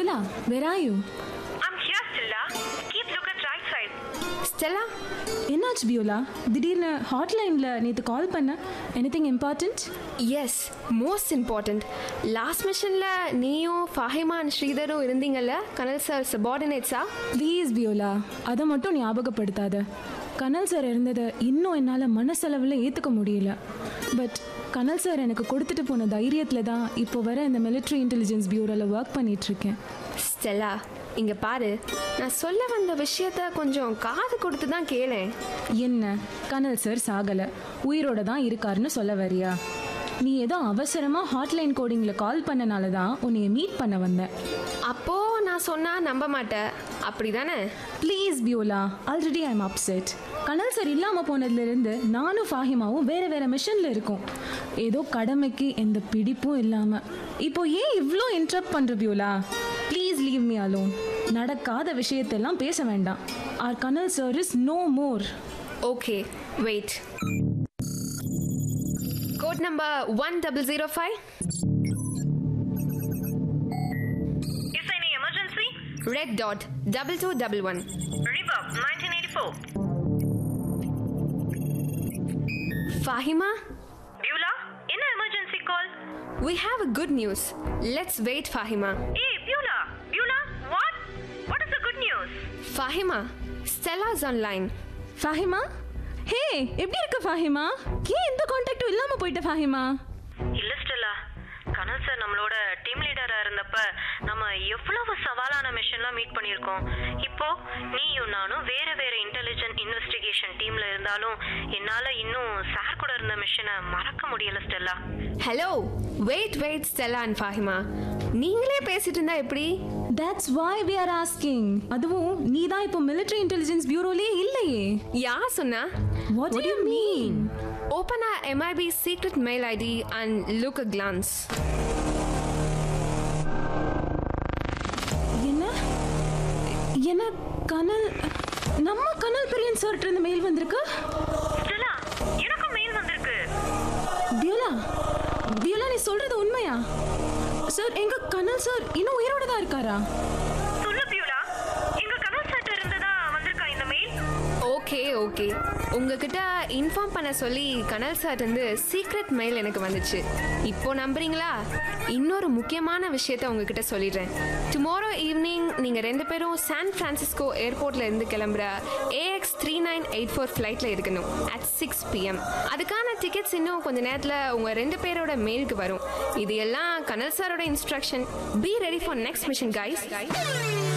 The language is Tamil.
Biola, where are you? I'm here, Stella. Keep look at right side. Stella என்னாச்சு பியோலா திடீர்னு ஹாட்லைனில் நேற்று கால் பண்ண anything important yes most important last மிஷனில் நீயும் ஃபாஹிமா அண்ட் ஸ்ரீதரும் இருந்தீங்கல்ல கனல் சார் சபார்டினேட்ஸா ப்ளீஸ் பியோலா அதை மட்டும் ஞாபகப்படுத்தாத கனல் சார் இருந்ததை இன்னும் என்னால் மனசளவில் ஏற்றுக்க முடியல பட் கனல் சார் எனக்கு கொடுத்துட்டு போன தைரியத்தில் தான் இப்போ வர இந்த மிலிட்ரி இன்டெலிஜென்ஸ் பியூரோவில் ஒர்க் பண்ணிகிட்ருக்கேன் ஸ்டெல்லா இங்கே பாரு நான் சொல்ல வந்த விஷயத்த கொஞ்சம் காது கொடுத்து தான் கேளேன் என்ன கனல் சார் சாகலை உயிரோட தான் இருக்காருன்னு சொல்ல வரியா நீ ஏதோ அவசரமாக ஹாட்லைன் கோடிங்கில் கால் பண்ணனால தான் உன்னைய மீட் பண்ண வந்தேன் அப்போ நான் சொன்னா நம்ப மாட்டேன் அப்படி தானே please Beulah already I'm upset colonel sir இல்லாமல் போனதுலேருந்து நானும் ஃபாஹிமாவும் வேற வேற மிஷனில் இருக்கோம் ஏதோ கடமைக்கு எந்த பிடிப்பும் இல்லாமல் இப்போ ஏன் இவ்வளோ இன்ட்ரப்ட் பண்ணுற Beulah please leave me alone நடக்காத விஷயத்தெல்லாம் பேச வேண்டாம் our colonel sir is no more okay wait code number one double zero five Is there any emergency? Red dot double two double one Reverb 1984. Fahima Beulah, என்ன emergency call? We have a good news. Let's wait, Fahima. Hey, Beulah. Beulah, what? What is the good news? Fahima, Stella's online. Fahima hey எப்படி இருக்க ஃபாஹிமா ஏன் எந்த காண்டாக்டும் இல்லாமல் போயிட்ட ஃபாஹிமா இல்ல ஸ்டெல்லா கனல் சார் நம்மளோட டீம் லீடரா இருந்தப்ப நம்ம எவ்வளவு சவாலான மிஷன்லாம் மீட் பண்ணியிருக்கோம் இப்போ நீயும் நானும் வேற வேற இன்டெலிஜென்ட் இன்வெஸ்டிகேஷன் டீம்ல இருந்தாலும் என்னால இன்னும் சார் கூட இருந்த மிஷனை மறக்க முடியல Stella Hello, wait, wait, Stella and Fahima. நீங்களே பேசிட்டு இருந்தா எப்படி that's why we are asking அதுவும் நீ தான் இப்போ மிலிட்ரி இன்டெலிஜென்ஸ் பியூரோலே இல்லையே யார் சொன்னா what do you mean Open our MIB secret mail ID and look a glance. என்ன என்ன கனல் நம்ம கனல் பிரியன் சார்ட்ட இருந்து மெயில் வந்திருக்கு ஸ்டெல்லா எனக்கும் மெயில் வந்திருக்கு பியோலா பியோலா நீ சொல்றது உண்மையா சார் எங்க கனல் சார் இன்னும் உயிரோட தான் இருக்காரா சொல்லு பியூலா எங்க கனல் சார்ட்ட இருந்ததா வந்திருக்கா இந்த மெயில் ஓகே ஓகே உங்ககிட்ட இன்ஃபார்ம் பண்ண சொல்லி கனல் சார் இருந்து சீக்ரெட் மெயில் எனக்கு வந்துச்சு இப்போ நம்புறீங்களா இன்னொரு முக்கியமான விஷயத்த உங்ககிட்ட சொல்லிடுறேன் டுமாரோ ஈவினிங் நீங்கள் ரெண்டு பேரும் சான் ஃப்ரான்சிஸ்கோ ஏர்போர்ட்ல இருந்து கிளம்புற AX three nine eight four ஃப்ளைட்டில் இருக்கணும் அட் சிக்ஸ் பிஎம் அதுக்கான டிக்கெட்ஸ் இன்னும் கொஞ்ச நேரத்தில் உங்கள் ரெண்டு பேரோட மெயிலுக்கு வரும் இது எல்லாம் கனல் சாரோட instruction be ready for next mission guys